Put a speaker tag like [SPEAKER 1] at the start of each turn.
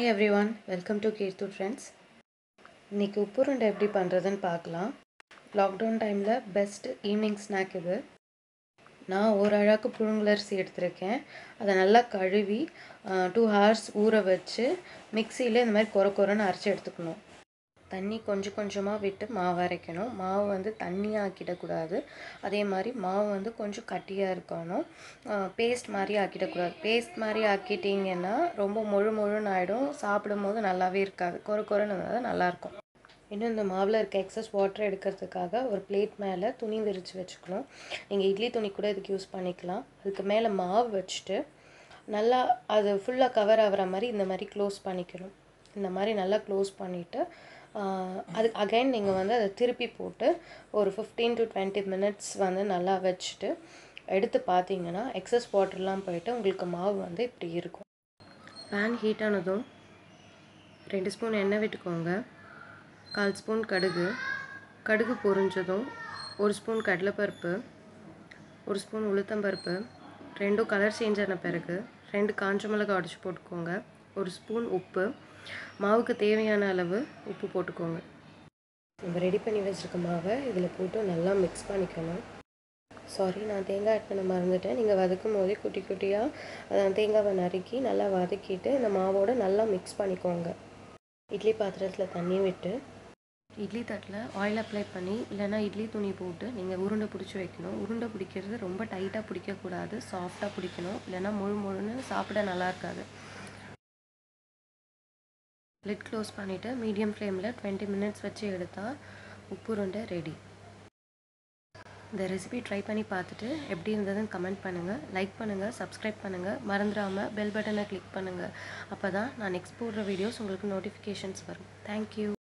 [SPEAKER 1] hi everyone welcome to Keerthu friends இன்றைக்கி உப்புருண்டை எப்படி பண்ணுறதுன்னு பார்க்கலாம் லாக்டவுன் டைமில் பெஸ்ட் ஈவினிங் ஸ்நாக் இது நான் ஒரு அழாக்கு புழுங்கலரிசி எடுத்திருக்கேன் அதை நல்லா கழுவி டூ ஹவர்ஸ் ஊற வச்சு மிக்சியில் இந்த மாதிரி கொர கொரன்னு அரைச்சி எடுத்துக்கணும் தண்ணி கொஞ்சம் கொஞ்சமாக விட்டு மாவு அரைக்கணும் மாவு வந்து தண்ணியாக ஆக்கிடக்கூடாது அதே மாதிரி மாவு வந்து கொஞ்சம் கட்டியாக இருக்கணும் பேஸ்ட் மாதிரி ஆக்கிடக்கூடாது பேஸ்ட் மாதிரி ஆக்கிட்டிங்கன்னா ரொம்ப முழு முழுன்னு ஆகிடும் சாப்பிடும் போது நல்லாவே இருக்காது கொர கொரன்னு இருந்தால் தான் நல்லாயிருக்கும் இன்னும் இந்த மாவில் இருக்க எக்ஸஸ் வாட்டர் எடுக்கிறதுக்காக ஒரு பிளேட் மேலே துணி விரித்து வச்சுக்கணும் நீங்கள் இட்லி துணி கூட இதுக்கு யூஸ் பண்ணிக்கலாம் அதுக்கு மேலே மாவு வச்சுட்டு நல்லா அது ஃபுல்லாக கவர் ஆகிற மாதிரி இந்த மாதிரி க்ளோஸ் பண்ணிக்கணும் இந்த மாதிரி நல்லா க்ளோஸ் பண்ணிவிட்டு அது அகைன் நீங்கள் வந்து அதை திருப்பி போட்டு ஒரு ஃபிஃப்டீன் டு டுவெண்ட்டி மினிட்ஸ் வந்து நல்லா வச்சுட்டு எடுத்து பார்த்தீங்கன்னா எக்ஸஸ் வாட்டர்லாம் போயிட்டு உங்களுக்கு மாவு வந்து இப்படி இருக்கும் பேன் ஹீட் ஆனதும் ரெண்டு ஸ்பூன் எண்ணெய் விட்டுக்கோங்க கால் ஸ்பூன் கடுகு கடுகு பொரிஞ்சதும் ஒரு ஸ்பூன் கடலைப்பருப்பு ஒரு ஸ்பூன் உளுத்தம்பருப்பு ரெண்டும் கலர் சேஞ்ச் ஆன பிறகு ரெண்டு காஞ்ச மிளகாய் உடச்சி போட்டுக்கோங்க ஒரு ஸ்பூன் உப்பு மாவுக்கு தேவையான அளவு உப்பு போட்டுக்கோங்க நம்ம ரெடி பண்ணி வச்சுருக்க மாவை இதில் போட்டு நல்லா மிக்ஸ் பண்ணிக்கணும் சாரி நான் தேங்காய் ஆட் பண்ண மறந்துட்டேன் நீங்கள் வதக்கும் போதே குட்டி குட்டியாக தேங்காவை நறுக்கி நல்லா வதக்கிட்டு இந்த மாவோடு நல்லா மிக்ஸ் பண்ணிக்கோங்க இட்லி பாத்திரத்தில் தண்ணி விட்டு இட்லி தட்டில் ஆயில் அப்ளை பண்ணி இல்லைனா இட்லி துணி போட்டு நீங்கள் உருண்டை பிடிச்சி வைக்கணும் உருண்டை பிடிக்கிறது ரொம்ப டைட்டாக பிடிக்கக்கூடாது சாஃப்டாக பிடிக்கணும் இல்லைனா முழு முழுன்னு சாப்பிட நல்லா இருக்காது லிட் க்ளோஸ் பண்ணிவிட்டு மீடியம் ஃப்ளேமில் டுவெண்ட்டி மினிட்ஸ் வச்சு எடுத்தால் உப்புருண்டை ரெடி இந்த ரெசிபி ட்ரை பண்ணி பார்த்துட்டு எப்படி இருந்ததுன்னு கமெண்ட் பண்ணுங்கள் லைக் பண்ணுங்கள் சப்ஸ்கிரைப் பண்ணுங்கள் மறந்துடாமல் பெல் பட்டனை கிளிக் பண்ணுங்கள் அப்போ தான் நான் நெக்ஸ்ட் போடுற வீடியோஸ் உங்களுக்கு நோட்டிஃபிகேஷன்ஸ் வரும் தேங்க்யூ